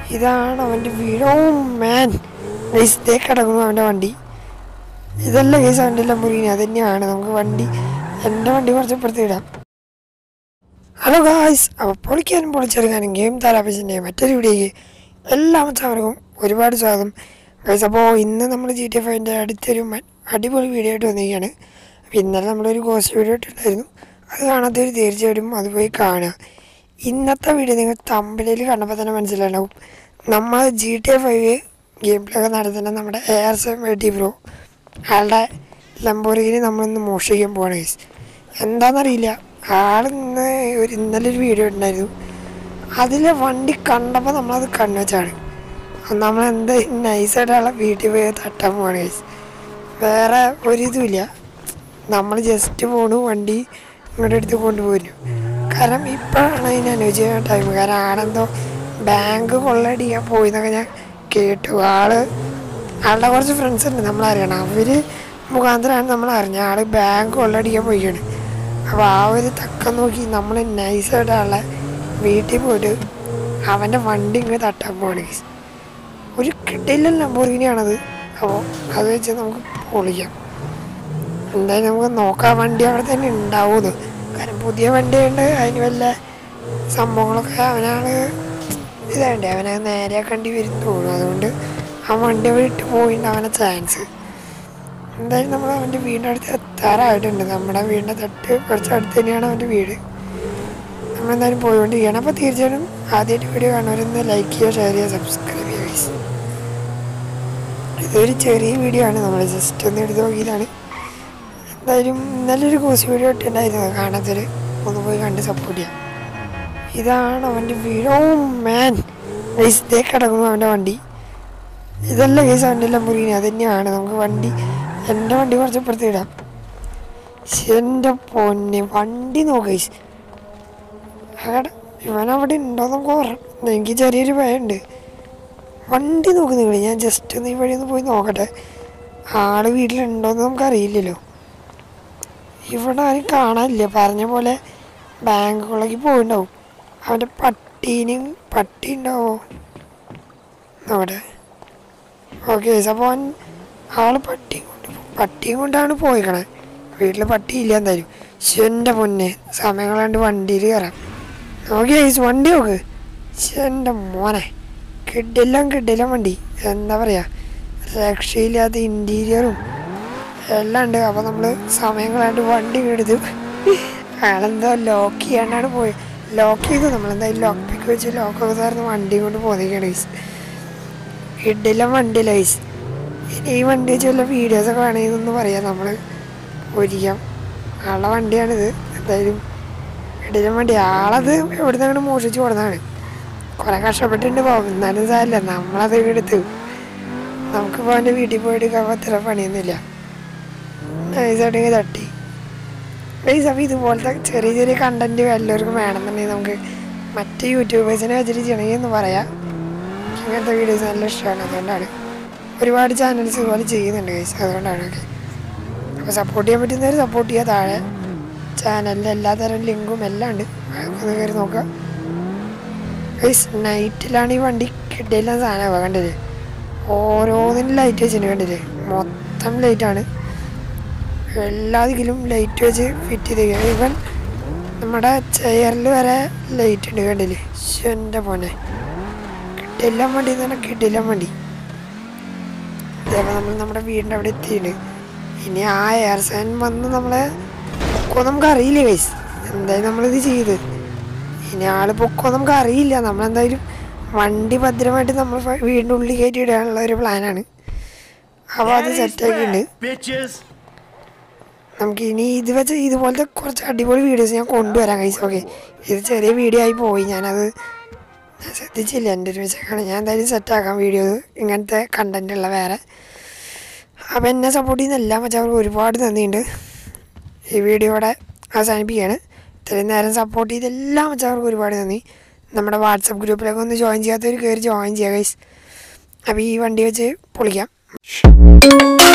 ഇതാണ് അവൻ്റെ വീട് ഓ മാൻ ഗൈസ് ഇതേ കിടക്കുന്നു അവൻ്റെ വണ്ടി ഇതല്ല ഗൈസ് അവൻ്റെ ലംബോർഗിനി അത് തന്നെയാണ് നമുക്ക് വണ്ടി എൻ്റെ വണ്ടി കുറച്ച് ഇപ്പുറത്തിടാം ഹലോ ഗായ്സ് അപ്പോൾ പൊളിക്കാനും പൊളിച്ചെടുക്കാനും ഗെയിം താരാപ്പിച്ചിൻ്റെ മറ്റൊരു വീഡിയോയ്ക്ക് എല്ലാ മച്ചവർക്കും ഒരുപാട് സ്വാഗതം ഗൈസ് അപ്പോൾ ഇന്ന് നമ്മൾ ജി ടി എഫിൻ്റെ അടുത്തൊരു മ- അടിപൊളി വീഡിയോ ആയിട്ട് വന്നിരിക്കുകയാണ് അപ്പോൾ ഇന്നലെ നമ്മളൊരു ഗോസ്റ്റ് വീഡിയോ ഇട്ടിട്ടുണ്ടായിരുന്നു അത് കാണാത്തവർ തീർച്ചയായിട്ടും അത് പോയി കാണുക ഇന്നത്തെ വീഡിയോ നിങ്ങൾ തമ്പിലയിൽ കണ്ടപ്പോൾ തന്നെ മനസ്സിലാവും നമ്മൾ G T A five game play ഒക്കെ നടത്തുന്ന നമ്മുടെ എ ആർ സെവൻ വെട്ടി ബ്രോ അയാളുടെ ലംബോർഗിനി നമ്മളിന്ന് മോഷ്ടിക്കാൻ പോവാണ് ഗൈസ് എന്താണെന്നറിയില്ല ആളിന്ന് ഒരു ഇന്നലെ ഒരു വീഡിയോ ഉണ്ടായിരുന്നു അതിലെ വണ്ടി കണ്ടപ്പോൾ നമ്മളത് കണ്ണുവെച്ചാണ് നമ്മൾ എന്താ നൈസായിട്ട് ആളെ വീട്ടിൽ പോയി തട്ടാൻ പോവാണ് ഗൈസ് വേറെ ഒരിതുമില്ല നമ്മൾ ജസ്റ്റ് പോണു വണ്ടി ഇങ്ങോട്ട് എടുത്ത് കൊണ്ടുപോരുന്നു കാരണം ഇപ്പോഴാണ് അതിന് അനുയോജ്യമായ ടൈം കാരണം ആടെന്തോ ബാങ്ക് കൊള്ളടിക്കാൻ പോയി എന്നൊക്കെ ഞാൻ കേട്ടു ആള് ആളുടെ കുറച്ച് ഫ്രണ്ട്സ് ഉണ്ട് നമ്മൾ അറിയണം അവർ മുഖാന്തരമാണ് നമ്മൾ അറിഞ്ഞത് ആള് ബാങ്ക് കൊള്ളടിക്കാൻ പോയിക്കാണ് അപ്പോൾ ആ ഒരു തക്കം നോക്കി നമ്മൾ നൈസായിട്ട് ആളെ വീട്ടിൽ പോയിട്ട് അവൻ്റെ വണ്ടി ഇങ്ങനെ തട്ടാൻ പോവാണ് guys. ഒരു കിട്ടില്ല ലംബോർഗിനിയാണത് അപ്പോൾ അത് വെച്ച് നമുക്ക് പൊളിക്കാം എന്തായാലും നമുക്ക് നോക്കാം വണ്ടി അവിടെ തന്നെ ഉണ്ടാവുമെന്ന് കാരണം പുതിയ വണ്ടിയുണ്ട് അതിന് വല്ല സംഭവങ്ങളൊക്കെ അവനാണ് ഇതാണ്ട് അവനെ നേരെ കണ്ടി വരും തോന്നുന്നു അതുകൊണ്ട് ആ വണ്ടി അവിടെ ഇട്ട് പോയിട്ടുണ്ട് അവനെ ചാൻസ് എന്തായാലും നമ്മൾ അവൻ്റെ വീടിൻ്റെ അടുത്ത് എത്താറായിട്ടുണ്ട് നമ്മുടെ വീടിൻ്റെ തൊട്ട് കുറച്ച് അടുത്ത് തന്നെയാണ് അവൻ്റെ വീട് നമ്മളെന്തായാലും പോയിക്കൊണ്ടിരിക്കുകയാണ് അപ്പോൾ തീർച്ചയായിട്ടും ആദ്യമായിട്ട് വീഡിയോ കാണുന്നവരൊന്ന് ലൈക്ക് ചെയ്യുക ഷെയർ ചെയ്യുക സബ്സ്ക്രൈബ് ചെയ്യുക guys. ഇതൊരു ചെറിയ വീഡിയോ ആണ് നമ്മൾ ജസ്റ്റ് ഒന്ന് എടുത്ത് നോക്കിയതാണ് എന്തായാലും നല്ലൊരു കോഴ്സ് വീഡിയോ ഇട്ടുണ്ടായിരുന്നു കാണാത്തൊരു ഒന്ന് പോയി കണ്ട് സപ്പോർട്ട് ചെയ്യാം ഇതാണ് അവൻ്റെ വീട് ഓ മാൻ ഗൈസ് ഇതേ കിടക്കുന്നു അവൻ്റെ വണ്ടി ഇതല്ല ഗൈസ് അവൻ്റെ ലംബോർഗിനി അത് തന്നെയാണ് നമുക്ക് വണ്ടി എൻ്റെ വണ്ടി കുറച്ച് ഇപ്പുറത്ത് ഇടാം ശ്ശെ, എൻ്റെ പൊന്നെ വണ്ടി നോക്ക് ഗൈസ് അവിടെ ഇവനവിടെ ഉണ്ടോന്നൊക്കെ ഓർമ്മ എനിക്ക് ചെറിയൊരു ഭയമുണ്ട് വണ്ടി നോക്ക് നിങ്ങൾ ഞാൻ ജസ്റ്റ് ഒന്ന് ഈ വഴി ഒന്ന് പോയി നോക്കട്ടെ ആള് വീട്ടിലുണ്ടോയെന്ന് നമുക്കറിയില്ലല്ലോ ഇവിടെ ആരും കാണാനില്ല പറഞ്ഞ പോലെ ബാങ്കുകളിലേക്ക് പോയിണ്ടാവും അവൻ്റെ പട്ടീനും പട്ടി ഉണ്ടാവോ അവിടെ ഓക്കെ അപ്പോൾ അവൻ ആള് പട്ടിയും കൊണ്ട് പട്ടിയും കൊണ്ടാണ് പോയിക്കണേ വീട്ടിൽ പട്ടിയില്ല എന്തായാലും ശ്ശെ, എൻ്റെ പൊന്നെ സമയം കണ്ട് വണ്ടിയിൽ കയറാം നോക്കി വണ്ടി നോക്ക് ശ്ശെ, എൻ്റെ മോനെ കിഡിലും കിഡിലും വണ്ടി എന്താ പറയുക രക്ഷയില്ലാത്ത ഇൻറ്റീരിയറും എല്ലാം ഉണ്ട് അപ്പോൾ നമ്മൾ സമയം കളയാണ്ട് വണ്ടി എടുത്തു അയാളെന്തോ ലോക്ക് ചെയ്യാണ്ടാണ് പോയി ലോക്ക് ചെയ്തു നമ്മളെന്തായാലും ലോക്ക് പിക്ക് വെച്ച് ലോക്കൊക്കെ തരുന്ന വണ്ടി കൊണ്ട് പോന്നിരിക്കുകയാണ് ഗൈസ് കിഡിലും വണ്ടി ലൈസ് ഇനി ഈ വണ്ടി വെച്ച് വല്ല വീഡിയോസൊക്കെ വേണമെന്നൊന്ന് പറയാം നമ്മൾ ഒരിക്കാം ആളുടെ വണ്ടിയാണിത് എന്തായാലും കിഡിലും വണ്ടി ആളത് എവിടെ നിന്നാണ് മോഷിച്ച് കൊടുന്നതാണ് കുറെ കഷ്ടപ്പെട്ടിട്ടുണ്ട് പോകും എന്നാലും സാരമില്ല നമ്മളത് എടുത്തു നമുക്കിപ്പോൾ അവൻ്റെ വീട്ടിൽ പോയിട്ട് അത്ര പണിയൊന്നുമില്ല നൈസായിട്ട് ഇങ്ങനെ തട്ടി ഗൈസ് അപ്പോൾ ഇതുപോലത്തെ ചെറിയ ചെറിയ കണ്ടന്റ് എല്ലാവർക്കും വേണമെന്നുണ്ടെങ്കിൽ നമുക്ക് മറ്റ് യൂട്യൂബേഴ്സിനെ വെച്ചിട്ട് ചെയ്യണമെങ്കിൽ എന്ന് പറയാം എനിക്ക് ഇങ്ങനത്തെ വീഡിയോസ് നല്ല ഇഷ്ടമാണ് അതുകൊണ്ടാണ് ഒരുപാട് ചാനൽസ് ഇതുപോലെ ചെയ്യുന്നുണ്ട് ഗൈസ് അതുകൊണ്ടാണ് ഓക്കെ അപ്പോൾ സപ്പോർട്ട് ചെയ്യാൻ പറ്റുന്നവർ സപ്പോർട്ട് ചെയ്യുക താഴെ ചാനലിൻ്റെ എല്ലാ തരം ലിങ്കും എല്ലാം ഉണ്ട് അതൊക്കെ ഒന്ന് കയറി നോക്കാം ഗൈസ് നൈറ്റിലാണ് ഈ വണ്ടി കിട്ടിയില്ല സാധനം കണ്ടില്ലേ ഓരോന്നിനും ലൈറ്റ് വെച്ചിട്ടുണ്ട് കണ്ടില്ലേ മൊത്തം ലൈറ്റാണ് എല്ലാ ദിക്കിലും ലൈറ്റ് വെച്ച് ഫിറ്റ് ചെയ്ത് ഇവൻ നമ്മുടെ ചെയറിൽ വരെ ലൈറ്റ് ഉണ്ട് കണ്ടില്ലേ ശ്ശെ, എൻ്റെ പോനെ കിട്ടില്ല വണ്ടി എന്ന് പറഞ്ഞാൽ കിട്ടില്ല വണ്ടി ഇതേപോലെ നമ്മൾ നമ്മുടെ വീടിൻ്റെ അവിടെ എത്തിയിട്ടുണ്ട് ഇനി ആ എയർ സാൻ വന്ന് നമ്മളെ പൊക്കോ നമുക്ക് അറിയില്ല ഗൈസ് എന്തായാലും നമ്മളിത് ചെയ്ത് ഇനി ആള് പൊക്കോ നമുക്ക് അറിയില്ല നമ്മളെന്തായാലും വണ്ടി ഭദ്രമായിട്ട് നമ്മൾ ഫ- വീടിൻ്റെ ഉള്ളിൽ കയറ്റി ഇടാനുള്ള ഒരു പ്ലാനാണ് അപ്പോൾ അത് സെറ്റാക്കിയിട്ടുണ്ട് bitches. നമുക്ക് ഇനി ഇത് വെച്ച് ഇതുപോലത്തെ കുറച്ച് അടിപൊളി വീഡിയോസ് ഞാൻ കൊണ്ടുവരാം കൈസ് ഓക്കെ ഇത് ചെറിയ വീഡിയോ ആയി പോയി ഞാനത് ഞാൻ ശ്രദ്ധിച്ചില്ല എൻ്റെ ഒരു വെച്ചേക്കാണ് ഞാൻ എന്തായാലും സെറ്റാക്കാം വീഡിയോ ഇങ്ങനത്തെ കണ്ടൻ്റ് ഉള്ള വേറെ അപ്പോൾ എന്നെ സപ്പോർട്ട് ചെയ്യുന്ന എല്ലാ മച്ചവർക്ക് ഒരുപാട് നന്ദിയുണ്ട് ഈ വീഡിയോയുടെ അവസാനിപ്പിക്കുകയാണ് ഇത്രയും നേരം സപ്പോർട്ട് ചെയ്ത എല്ലാ മച്ചവർക്കും ഒരുപാട് നന്ദി നമ്മുടെ വാട്സപ്പ് ഗ്രൂപ്പിലൊക്കെ ഒന്ന് ജോയിൻ ചെയ്യാത്തവർ കയറി ജോയിൻ ചെയ്യുക ഗൈസ് അപ്പോൾ ഈ വണ്ടി വെച്ച് പൊളിക്കാം